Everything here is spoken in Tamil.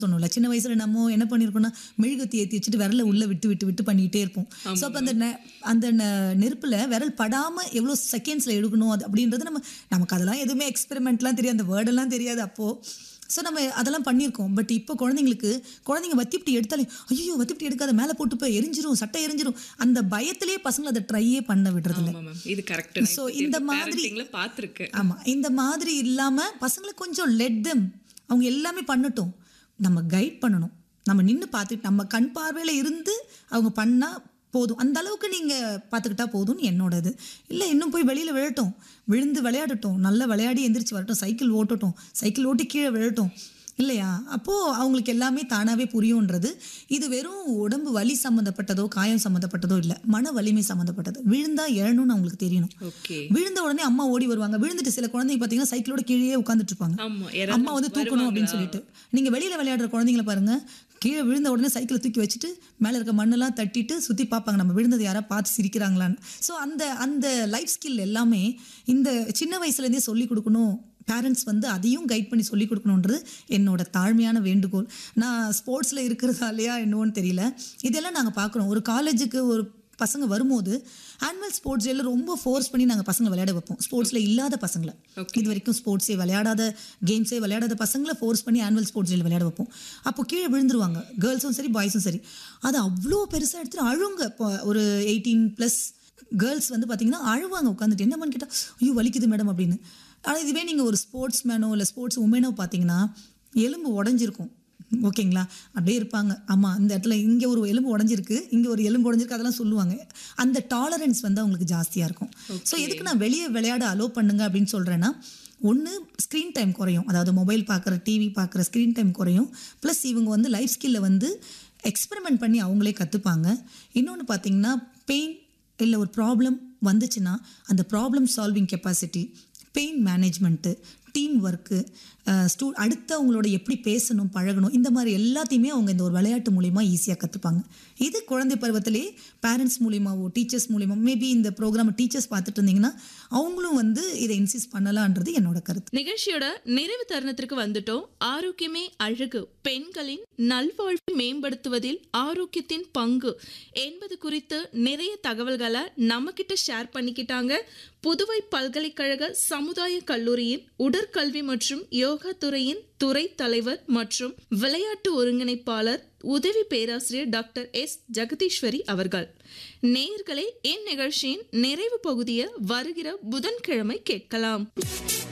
சொன்னோம்ல சின்ன வயசுல நம்ம என்ன பண்ணிருக்கோம்னா மெழுகுத்தி ஏத்தி வச்சுட்டு விரல உள்ள விட்டு விட்டு விட்டு பண்ணிட்டே இருப்போம் ஸோ அப்போ அந்த நெ- அந்த நெ- நெருப்புல விரல் படாம எவ்வளோ செகண்ட்ஸ்ல எடுக்கணும் அது அப்படின்றது நம்ம நமக்கு அதெல்லாம் எதுவுமே எக்ஸ்பெரிமெண்ட்லாம் தெரியாது அந்த வேர்டெல்லாம் தெரியாது அப்போ ஸோ நம்ம அதெல்லாம் பண்ணியிருக்கோம் பட் இப்போ குழந்தைங்களுக்கு குழந்தைங்க வத்திப்பிட்டி எடுத்தாலே ஐயோ வத்திப்பிட்டி எடுக்காத மேலே போட்டு போய் எரிஞ்சிரும் சட்டை எரிஞ்சிரும் அந்த பயத்திலேயே பசங்களை அதை ட்ரையே பண்ண விடுறதில்ல ஆமா மேம் இது கரெக்ட் So, இந்த மாதிரி- பார்த்துருக்கேன் ஆமா இந்த மாதிரி இல்லாம பசங்களை கொஞ்சம் லெட் them அவங்க எல்லாமே பண்ணட்டும் நம்ம கைட் பண்ணணும் நம்ம நின்று பார்த்துட்டு நம்ம கண் பார்வையில இருந்து அவங்க பண்ணா போதும் அந்த அளவுக்கு நீங்க பார்த்துக்கிட்டா போதும்னு என்னோடது இல்லை இன்னும் போய் வெளியில விழட்டும் விழுந்து விளையாடட்டும் நல்லா விளையாடி எந்திரிச்சு வரட்டும் சைக்கிள் ஓட்டட்டும் சைக்கிள் ஓட்டி கீழே விழட்டும் இல்லையா அப்போ அவங்களுக்கு எல்லாமே தானாவே புரியும்ன்றது இது வெறும் உடம்பு வலி சம்மந்தப்பட்டதோ காயம் சம்மந்தப்பட்டதோ இல்லை மன வலிமை சம்மந்தப்பட்டது விழுந்தா எழணும்னு அவங்களுக்கு தெரியணும் ஓகே விழுந்த உடனே அம்மா ஓடி வருவாங்க விழுந்துட்டு சில குழந்தைங்க பார்த்தீங்கன்னா சைக்கிளோட கீழே உட்காந்துட்டு இருப்பாங்க ஆமா யாராவது அம்மா வந்து தூக்கணும் அப்படின்னு சொல்லிட்டு நீங்க வெளியில விளையாடுற குழந்தைங்கள பாருங்க கீழே விழுந்த உடனே சைக்கிளை தூக்கி வச்சுட்டு மேல இருக்க மண்ணெல்லாம் தட்டிட்டு சுத்தி பார்ப்பாங்க நம்ம விழுந்தது யாரா பார்த்து சிரிக்கிறாங்களான்னு ஸோ அந்த அந்த லைஃப் ஸ்கில் எல்லாமே இந்த சின்ன வயசுல இருந்தே சொல்லி கொடுக்கணும் பேரண்ட்ஸ் வந்து அதையும் கைட் பண்ணி சொல்லி கொடுக்கணுன்றது என்னோட தாழ்மையான வேண்டுகோள் நான் ஸ்போர்ட்ஸில் இருக்கிறதாலையா என்னவோன்னு தெரியல இதெல்லாம் நாங்கள் பார்க்குறோம் ஒரு காலேஜுக்கு ஒரு பசங்க வரும்போது ஆனுவல் ஸ்போர்ட்ஸ் டேல ரொம்ப ஃபோர்ஸ் பண்ணி நாங்கள் பசங்க விளையாட வைப்போம் ஸ்போர்ட்ஸில் இல்லாத பசங்களை இது வரைக்கும் ஸ்போர்ட்ஸே விளையாடாத கேம்ஸே விளையாடாத பசங்களை ஃபோர்ஸ் பண்ணி ஆனுவல் ஸ்போர்ட்ஸ் டேல விளையாட வைப்போம் அப்போ கீழே விழுந்துருவாங்க கேர்ள்ஸும் சரி பாய்ஸும் சரி அது அவ்வளோ பெருசாக எடுத்துட்டு அழுங்க இப்போ ஒரு எயிட்டீன் ப்ளஸ் கேர்ள்ஸ் வந்து பார்த்தீங்கன்னா அழுவாங்க உட்காந்துட்டு என்னமான்னு கேட்டால் ஐயோ வலிக்குது மேடம் அப்படின்னு ஆனால் இதுவே நீங்கள் ஒரு ஸ்போர்ட்ஸ் மேனோ இல்லை ஸ்போர்ட்ஸ் உமனோ பார்த்தீங்கன்னா எலும்பு உடஞ்சிருக்கும் ஓகேங்களா அப்படியே இருப்பாங்க ஆமாம் இந்த இடத்துல இங்கே ஒரு எலும்பு உடஞ்சிருக்கு இங்கே ஒரு எலும்பு உடஞ்சிருக்கு அதெல்லாம் சொல்லுவாங்க அந்த டாலரன்ஸ் வந்து அவங்களுக்கு ஜாஸ்தியாக இருக்கும் ஸோ எதுக்கு நான் வெளியே விளையாட அலோவ் பண்ணுங்க அப்படின்னு சொல்கிறேன்னா ஒன்று ஸ்க்ரீன் டைம் குறையும் அதாவது மொபைல் பார்க்குற டிவி பார்க்குற ஸ்க்ரீன் டைம் குறையும் ப்ளஸ் இவங்க வந்து லைஃப் ஸ்கில்லை வந்து எக்ஸ்பெரிமெண்ட் பண்ணி அவங்களே கற்றுப்பாங்க இன்னொன்று பார்த்தீங்கன்னா பெயின் இல்லை ஒரு ப்ராப்ளம் வந்துச்சுன்னா அந்த problem solving capacity pain management team work ஸ்டூ அடுத்தவங்களோட எப்படி பேசணும் பழகணும் இந்த மாதிரி எல்லாத்தையுமே அவங்க இந்த ஒரு விளையாட்டு மூலிமா ஈஸியாக கற்றுப்பாங்க இது குழந்தை பருவத்திலே பேரண்ட்ஸ் மூலியமாவோ டீச்சர்ஸ் மூலியமா மேபி இந்த ப்ரோக்ராம் டீச்சர்ஸ் பார்த்துட்டு இருந்தீங்கன்னா அவங்களும் வந்து இதை இன்சிஸ்ட் பண்ணலான்றது என்னோட கருத்து நிகழ்ச்சியோட நிறைவு தருணத்திற்கு வந்துட்டோம் ஆரோக்கியமே அழகு பெண்களின் நல்வாழ்வை மேம்படுத்துவதில் ஆரோக்கியத்தின் பங்கு என்பது குறித்து நிறைய தகவல்களை நம்ம கிட்ட ஷேர் பண்ணிக்கிட்டாங்க புதுவை பல்கலைக்கழக சமுதாய கல்லூரியின் உடற்கல்வி மற்றும் யோகா துறையின் துறை தலைவர் மற்றும் விளையாட்டு ஒருங்கிணைப்பாளர் உதவி பேராசிரியர் டாக்டர் எஸ் ஜெகதீஸ்வரி அவர்கள் நேயர்களே இந்நிகழ்ச்சியின் நிறைவு பகுதியை வருகிற புதன்கிழமை கேட்கலாம்